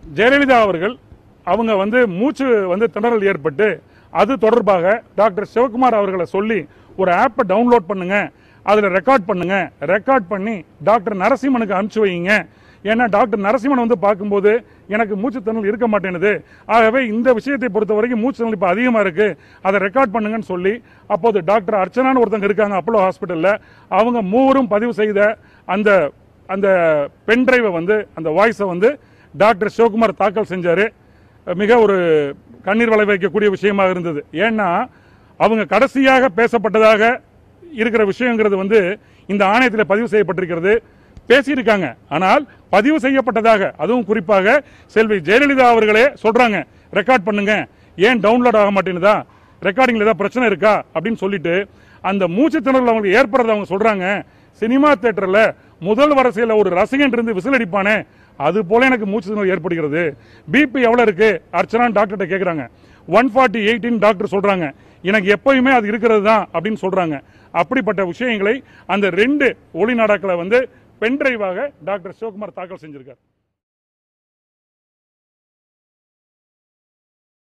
ஜெயலலிதா அவர்கள் அவங்க வந்து மூச்சு வந்து திணறல் ஏற்பட்டு அது தொடர்பாக டாக்டர் சிவகுமார் அவர்களை சொல்லி ஒரு ஆப்பை டவுன்லோட் பண்ணுங்க அதுல ரெக்கார்ட் பண்ணுங்க ரெக்கார்ட் பண்ணி டாக்டர் நரசிம்மனுக்கு அனுப்பிச்சு வைங்க ஏன்னா டாக்டர் நரசிம்மன் வந்து பார்க்கும்போது எனக்கு மூச்சு திணறல் இருக்க மாட்டேனுது ஆகவே இந்த விஷயத்தை பொறுத்த வரைக்கும் மூச்சு திணறல் இப்போ அதிகமாக இருக்கு அதை ரெக்கார்ட் பண்ணுங்கன்னு சொல்லி அப்போது டாக்டர் அர்ச்சனான்னு ஒருத்தங்க இருக்காங்க அப்போலோ ஹாஸ்பிட்டலில் அவங்க மூவரும் பதிவு செய்த அந்த அந்த பென் டிரைவை வந்து அந்த வாய்ஸை வந்து டாக்டர் சிவகுமார் தாக்கல் செஞ்சாரு மிக ஒரு கண்ணீர் வளை வைக்கக்கூடிய விஷயமாக இருந்தது ஏன்னா அவங்க கடைசியாக பேசப்பட்டதாக இருக்கிற விஷயங்கிறது வந்து இந்த ஆணையத்தில் பதிவு செய்யப்பட்டிருக்கிறது பேசியிருக்காங்க ஆனால் பதிவு செய்யப்பட்டதாக அதுவும் குறிப்பாக செல்வி ஜெயலலிதா அவர்களே சொல்றாங்க ரெக்கார்ட் பண்ணுங்க ஏன் டவுன்லோட் ஆக மாட்டேங்குதா ரெக்கார்டிங்ல ஏதாவது பிரச்சனை இருக்கா அப்படின்னு சொல்லிட்டு அந்த மூச்சு திணறல் அவங்களுக்கு ஏற்படுறத அவங்க சொல்றாங்க சினிமா தியேட்டர்ல முதல் வரிசையில ஒரு ரசிகன் இருந்து விசில் அடிப்பானே அது போல எனக்கு மூச்சு திணறல் ஏற்படுகிறது பிபி எவ்வளவு இருக்கு அர்ச்சனா டாக்டர்கிட்ட கேக்குறாங்க ஒன் ஃபார்ட்டி எயிட்டின் டாக்டர் சொல்றாங்க எனக்கு எப்பயுமே அது இருக்கிறது தான் அப்படின்னு சொல்றாங்க அப்படிப்பட்ட விஷயங்களை அந்த ரெண்டு ஒளி நாடாக்களை வந்து பென்டிரைவாக டாக்டர் சிவகுமார் தாக்கல் செஞ்சிருக்கார்